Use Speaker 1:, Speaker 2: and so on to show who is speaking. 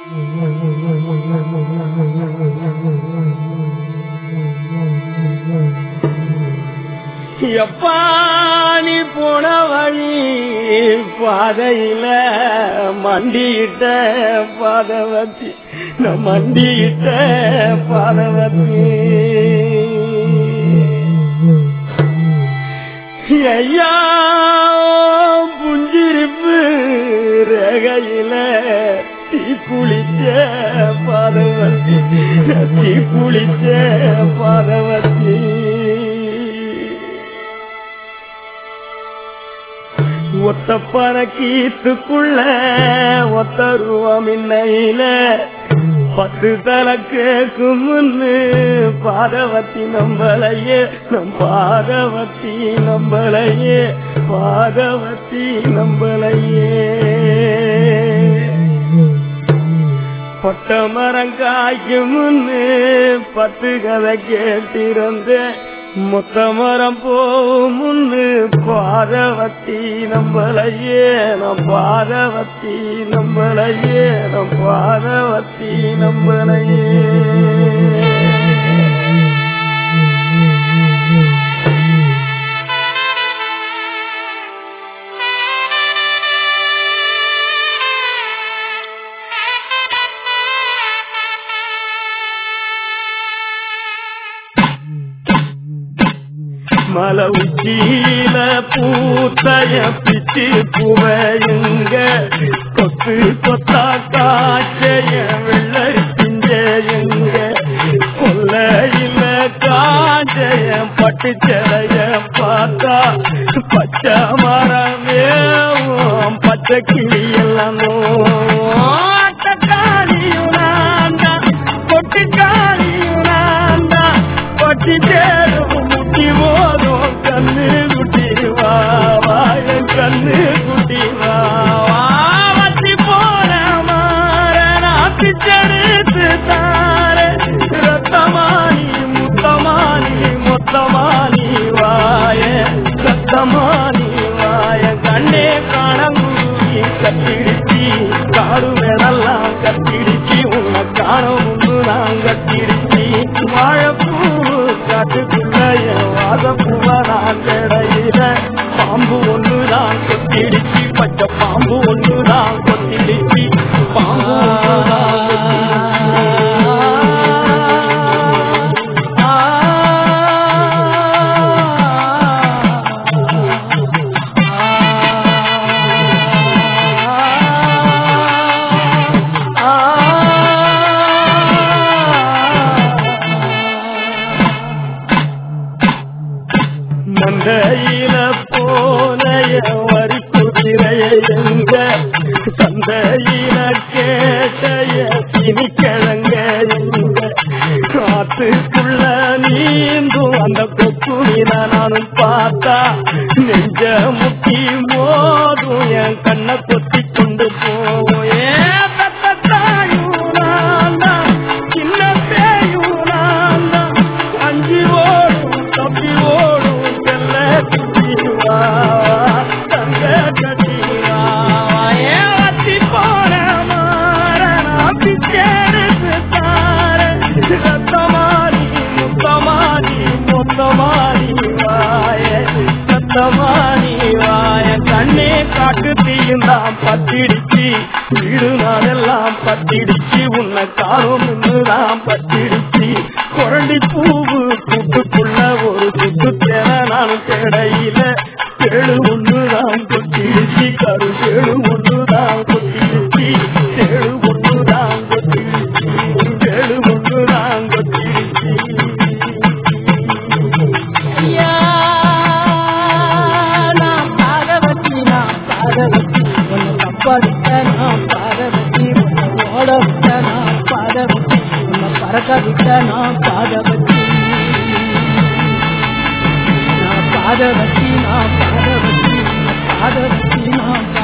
Speaker 1: எப்பா நீ போன வழி பாதையில மண்டியிட்ட பாதவத்தி நான் மண்டியிட்ட பாதவத்தி ஐயா புஞ்சிருப்பு ரேகையில தீ குளிச்ச பாதவத்தி தீ குளிச்ச பாதவத்தி ஒத்த பறக்கீத்துக்குள்ள ஒத்த ரூபம் இன்னையில பத்து தல கேக்கும் முன்னு பாதவத்தி நம்பலையே நம் பாதவத்தி நம்பலையே பாதவத்தி நம்பலையே பட்ட மரம் காய்க்கும் முன்னு பத்து கதை கேட்டிருந்தேன் மொத்த மரம் போகும் முன்னு பாதவத்தி நம்பலையே நம் பாதவத்தி நம்பலையே நம் பாதவத்தி நம்பலையே மலை உச்சியில பூத்தைய பிச்சு புவையுங்க கொத்து கொத்தா காய்ச்சைய வெள்ளரி பிஞ்சையுங்க கொல்லையில காஞ்சைய பட்டு சிலைய பார்த்தா பச்சை மரமேவும் பச்சை கிளி எல்லாம் காளியும் நான் கொட்டு காளியும் நான் கொட்டி தேடும் முட்டி போதும் கண்ணு குட்டி வா வாயன் கண்ணு குட்டி வா வா வத்தி போன மாற நாத்தி செடுத்து தார ரத்தமானி முத்தமானி மொத்தமானி வாய சத்தமானி வாய கண்ணே காணங்குருவி கத்திடுச்சி காடு மேலெல்லாம் கத்திடுச்சி உன்னை காண முன்னு நான் கத்திடுச்சி வாழப்பூ காட்டுக்குள்ள என் வாசப்பூவ நான் கிடையில பாம்பு ஒண்ணு நான் கொத்திடுச்சு பச்சை பாம்பு ஒண்ணு நான் கொத்திடுச்சு பாம்பு ஒண்ணு நான் மந்தையில போனைய வரி குதிரைய எங்க சந்தையில கேட்டைய சினி கிழங்க எங்க காத்துக்குள்ள நீந்தும் அந்த கொக்குனில நானும் பார்த்தா நெஞ்ச முட்டி மோதும் என் கண்ணை கொத்தி கொண்டு போவோம் ஏன் பெத்த தாயும் நான் தான், சின்ன பேயும் நான் தான். அஞ்சி ஓடும் தப்பி ஓடும் செல்ல குட்டிவா தங்க கட்டிவா ஏன் வத்தி போன மாற நான் பிச்சேருக்கு தார ரத்தமாரி முத்தமாரி மொத்தமாரி வாய சத்தமாரி வாய கண்ணே காட்டு தீயுந்தான் பத்திடுச்சு வீடு நாளெல்லாம் பத்திடுச்சு உன்னை காணும் தான் பத்திடுச்சு குரண்டி பூவு கூட்டுக்குள்ள ஒரு சுத்து தேர நானும் தேடையில தேழு ஒண்ணுதான் கொட்டிடுச்சு கரு தேழு ஒண்ணுதான் கொட்டிடுச்சு தேழு ஒண்ணுதான் கொட்டிடுச்சு தேழு ஒண்ணுதான் கொட்டிடுச்சு
Speaker 2: ஐயா, நான் பாதவத்தி, நான் பாதவத்தி. உன்னை தப்பாடிட்ட நான் பாதவத்தி. உன்னை ஓட விட்ட நான் பாதவத்தி. உன்னை பறக்க விட்ட நான் பாதவத்தி. நான் பாதவத்தி, நான் பாதவத்தி. உன்னை பாதவத்தி, நான்